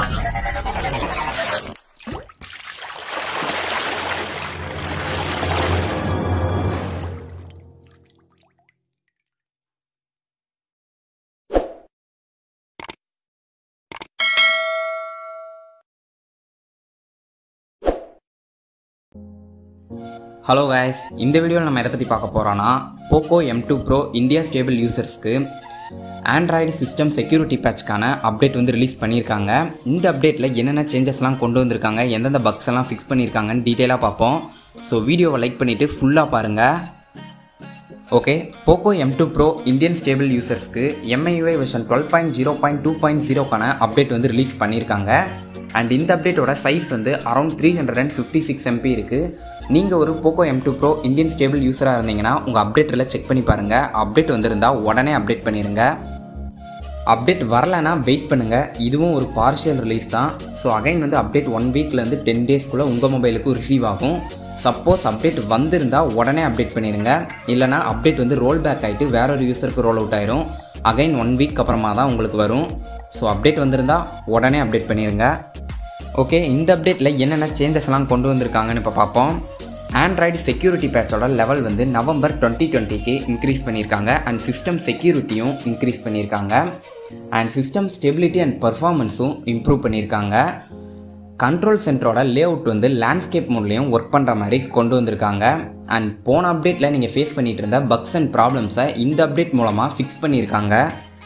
hello guys இந்த வீடியோவில் நம்ம எதை பற்றி பார்க்க போகிறோன்னா Poco M two pro India stable யூசர்ஸ்க்கு ஆண்ட்ராய்டு சிஸ்டம் செக்யூரிட்டி பேட்ச்க்கான அப்டேட் வந்து ரிலீஸ் பண்ணியிருக்காங்க இந்த அப்டேட்டில் என்னென்ன சேஞ்சஸ்லாம் கொண்டு வந்திருக்காங்க எந்தெந்த பக்ஸ் எல்லாம் ஃபிக்ஸ் பண்ணியிருக்காங்கன்னு டீட்டெயிலாக பார்ப்போம் ஸோ வீடியோவை லைக் பண்ணிவிட்டு ஃபுல்லாக பாருங்கள் okay Poco M two pro Indian stable யூசர்ஸ்க்கு MIUI version twelve point zero point two point ஜீரோக்கான அப்டேட் வந்து ரிலீஸ் பண்ணியிருக்காங்க அண்ட் இந்த அப்டேட்டோட சைஸ் வந்து around three hundred and fifty six MB இருக்குது நீங்கள் ஒரு Poco M two pro Indian stable யூஸராக இருந்தீங்கன்னா உங்கள் அப்டேட்டில் செக் பண்ணி பாருங்கள் அப்டேட் வந்திருந்தால் உடனே அப்டேட் பண்ணிடுங்க அப்டேட் வரலைன்னா வெயிட் பண்ணுங்கள் இதுவும் ஒரு பார்ஷியல் ரிலீஸ் தான் ஸோ அகைன் வந்து அப்டேட் ஒன் வீக்லேருந்து டென் டேஸ்க்குள்ளே உங்கள் மொபைலுக்கு ரிசீவ் ஆகும் சப்போஸ் அப்டேட் வந்திருந்தால் உடனே அப்டேட் பண்ணிடுங்க இல்லைனா அப்டேட் வந்து ரோல் பேக் ஆகிட்டு வேற ஒரு யூஸருக்கு ரோல் அவுட் ஆயிரும் அகைன் ஒன் வீக் அப்புறமா தான் உங்களுக்கு வரும் ஸோ அப்டேட் வந்திருந்தால் உடனே அப்டேட் பண்ணிடுங்க ஓகே இந்த அப்டேட்டில் என்னென்ன சேஞ்சஸ்லாம் கொண்டு வந்திருக்காங்கன்னு இப்போ பார்ப்போம் ஆண்ட்ராய்டு செக்யூரிட்டி பேட்சோட லெவல் வந்து நவம்பர் டுவெண்ட்டி டுவெண்ட்டிக்கு இன்க்ரீஸ் பண்ணியிருக்காங்க அண்ட் சிஸ்டம் செக்யூரிட்டியும் இன்க்ரீஸ் பண்ணியிருக்காங்க அண்ட் சிஸ்டம் ஸ்டெபிலிட்டி அண்ட் பர்ஃபார்மன்ஸும் இம்ப்ரூவ் பண்ணியிருக்காங்க கண்ட்ரோல் சென்டரோட லேஅவுட் வந்து லேண்ட்ஸ்கேப் மோட்லேயும் ஒர்க் பண்ணுற மாதிரி கொண்டு வந்திருக்காங்க அண்ட் போன அப்டேட்டில் நீங்கள் ஃபேஸ் பண்ணிட்டு இருந்த பக்ஸ் அண்ட் ப்ராப்ளம்ஸை இந்த அப்டேட் மூலமாக ஃபிக்ஸ் பண்ணியிருக்காங்க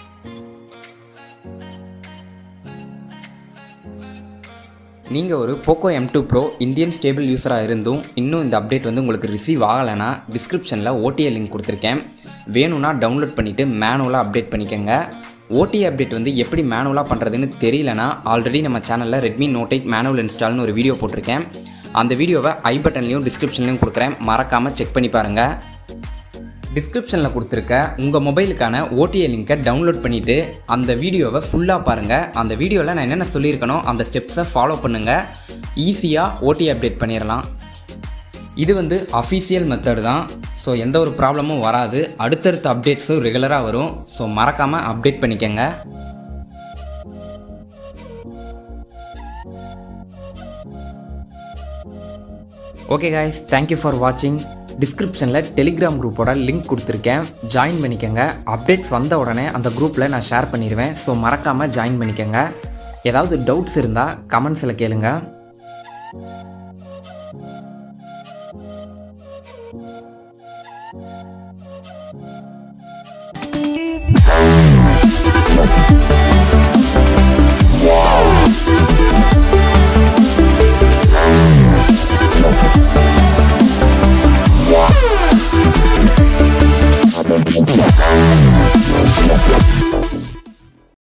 நீங்கள் ஒரு Poco M two pro Indian stable யூஸராக இருந்தும் இன்னும் இந்த அப்டேட் வந்து உங்களுக்கு ரிசீவ் ஆகலைன்னா டிஸ்கிரிப்ஷனில் ஓடிஏ லிங்க் கொடுத்துருக்கேன் வேணும்னா டவுன்லோட் பண்ணிவிட்டு மேனுவலாக அப்டேட் பண்ணிக்கோங்க ஓடிஏ அப்டேட் வந்து எப்படி மேனுவலாக பண்ணுறதுன்னு தெரியலனா ஆல்ரெடி நம்ம சேனலில் ரெட்மி நோட் எயிட் மேனுவல் இன்ஸ்டால்னு ஒரு வீடியோ போட்டிருக்கேன் அந்த வீடியோவை ஐ பட்டன்லையும் டிஸ்கிரிப்ஷன்லையும் கொடுக்குறேன் மறக்காமல் செக் பண்ணி பாருங்கள் டிஸ்கிரிப்ஷனில் கொடுத்துருக்க உங்கள் மொபைலுக்கான ஓடிஏ லிங்கை டவுன்லோட் பண்ணிவிட்டு அந்த வீடியோவை ஃபுல்லாக பாருங்கள் அந்த வீடியோவில் நான் என்னென்ன சொல்லியிருக்கனோ அந்த ஸ்டெப்ஸை ஃபாலோ பண்ணுங்கள் ஈஸியாக ஓடிஏ அப்டேட் பண்ணிடலாம் இது வந்து அஃபீஷியல் மெத்தட் தான் ஸோ எந்த ஒரு ப்ராப்ளமும் வராது அடுத்தடுத்த அப்டேட்ஸும் ரெகுலராக வரும் ஸோ மறக்காமல் அப்டேட் பண்ணிக்கங்க ஓகே காய்ஸ் தேங்க்யூ ஃபார் வாட்சிங் டிஸ்கிரிப்ஷனில் டெலிகிராம் குரூப்போட லிங்க் கொடுத்துருக்கேன் ஜாயின் பண்ணிக்கோங்க அப்டேட்ஸ் வந்த உடனே அந்த குரூப்பில் நான் ஷேர் பண்ணிடுவேன் ஸோ மறக்காமல் ஜாயின் பண்ணிக்கோங்க ஏதாவது டவுட்ஸ் இருந்தால் கமெண்ட்ஸில் கேளுங்கள்